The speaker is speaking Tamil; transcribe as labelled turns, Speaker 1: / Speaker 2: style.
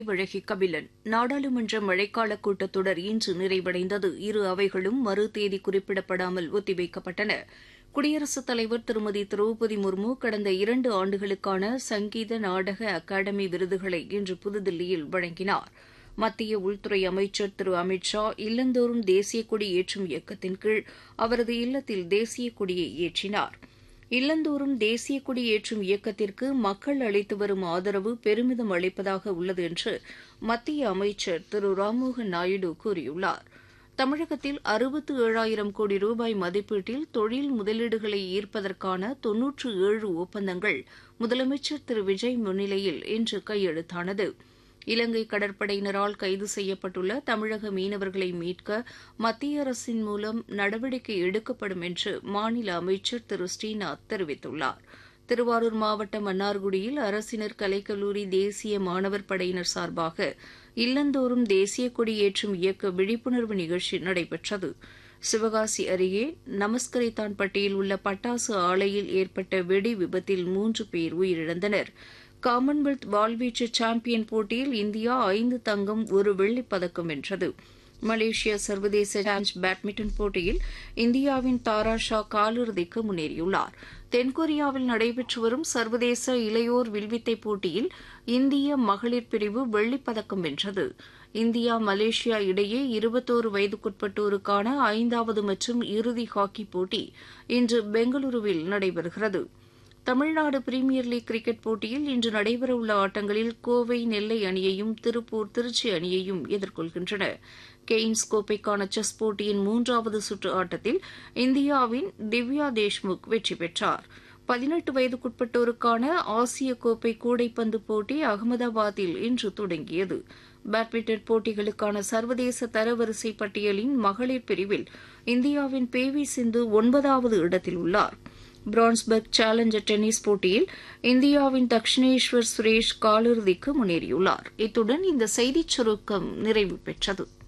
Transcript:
Speaker 1: வழகி கபிலன் நாடாளுமன்ற மழைக்கால கூட்டத்தொடர் இன்று நிறைவடைந்தது இரு அவைகளும் மறு தேதி குறிப்பிடப்படாமல் ஒத்திவைக்கப்பட்டன குடியரசுத் தலைவர் திருமதி திரௌபதி முர்மு கடந்த இரண்டு ஆண்டுகளுக்கான சங்கீத நாடக அகாடமி விருதுகளை இன்று புதுதில்லியில் வழங்கினார் மத்திய உள்துறை அமைச்சர் திரு அமித் ஷா இல்லந்தோறும் தேசிய கொடி ஏற்றும் இயக்கத்தின் கீழ் அவரது இல்லத்தில் தேசிய கொடியை ஏற்றினார் இல்லந்தோறும் தேசிய கொடி ஏற்றும் இயக்கத்திற்கு மக்கள் அளித்து வரும் ஆதரவு பெருமிதம் அளிப்பதாக உள்ளது என்று மத்திய அமைச்சர் திரு ராம்மோகன் நாயுடு கூறியுள்ளார் தமிழகத்தில் அறுபத்து ஏழாயிரம் கோடி ரூபாய் மதிப்பீட்டில் தொழில் முதலீடுகளை ஈர்ப்பதற்கான தொன்னூற்று ஏழு ஒப்பந்தங்கள் முதலமைச்சர் திரு விஜய் முன்னிலையில் இன்று கையெழுத்தானது இலங்கை கடற்படையினரால் கைது செய்யப்பட்டுள்ள தமிழக மீனவர்களை மீட்க மத்திய அரசின் மூலம் நடவடிக்கை எடுக்கப்படும் என்று மாநில அமைச்சர் திரு ஸ்ரீநாத் தெரிவித்துள்ளார் திருவாரூர் மாவட்டம் மன்னார்குடியில் அரசினர் கலைக்கல்லூரி தேசிய மாணவர் படையினர் சார்பாக இல்லந்தோறும் தேசிய கொடி ஏற்றும் இயக்க விழிப்புணர்வு நிகழ்ச்சி நடைபெற்றது சிவகாசி அருகே நமஸ்கரித்தான்பட்டியில் உள்ள பட்டாசு ஆலையில் ஏற்பட்ட வெடி விபத்தில் மூன்று பேர் உயிரிழந்தனர் காமன்வெல்த் வாள்வீச்சு சாம்பியன் போட்டியில் இந்தியா ஐந்து தங்கம் ஒரு வெள்ளிப் பதக்கம் வென்றது மலேசியா சர்வதேச சாலஞ்ச் பேட்மிண்டன் போட்டியில் இந்தியாவின் தாரா ஷா காலிறுதிக்கு முன்னேறியுள்ளார் தென்கொரியாவில் நடைபெற்று வரும் சர்வதேச இளையோர் வில்வித்தை போட்டியில் இந்திய மகளிர் பிரிவு வெள்ளிப் பதக்கம் வென்றது இந்தியா மலேசியா இடையே இருபத்தோரு வயதுக்குட்பட்டோருக்கான ஐந்தாவது மற்றும் இறுதி ஹாக்கி போட்டி இன்று பெங்களூருவில் நடைபெறுகிறது தமிழ்நாடு பிரீமியர் லீக் கிரிக்கெட் போட்டியில் இன்று நடைபெறவுள்ள ஆட்டங்களில் கோவை நெல்லை அணியையும் திருப்பூர் திருச்சி அணியையும் எதிர்கொள்கின்றன கெய்ன்ஸ் கோப்பைக்கான செஸ் போட்டியின் மூன்றாவது சுற்று ஆட்டத்தில் இந்தியாவின் திவ்யா தேஷ்முக் வெற்றி பெற்றார் பதினெட்டு வயதுக்குட்பட்டோருக்கான ஆசிய கோப்பை கூடைப்பந்து போட்டி அகமதாபாத்தில் இன்று தொடங்கியது பேட்மிண்டன் போட்டிகளுக்கான சர்வதேச தரவரிசை பட்டியலின் மகளிர் பிரிவில் இந்தியாவின் பி வி சிந்து ஒன்பதாவது இடத்தில் உள்ளார் பிரான்ஸ்பர்க் சேலஞ்சர் டென்னிஸ் போட்டியில் இந்தியாவின் தக்ஷினேஸ்வர் சுரேஷ் காலிறுதிக்கு முன்னேறியுள்ளார் இத்துடன் இந்த செய்திச் சுருக்கம் நிறைவு பெற்றது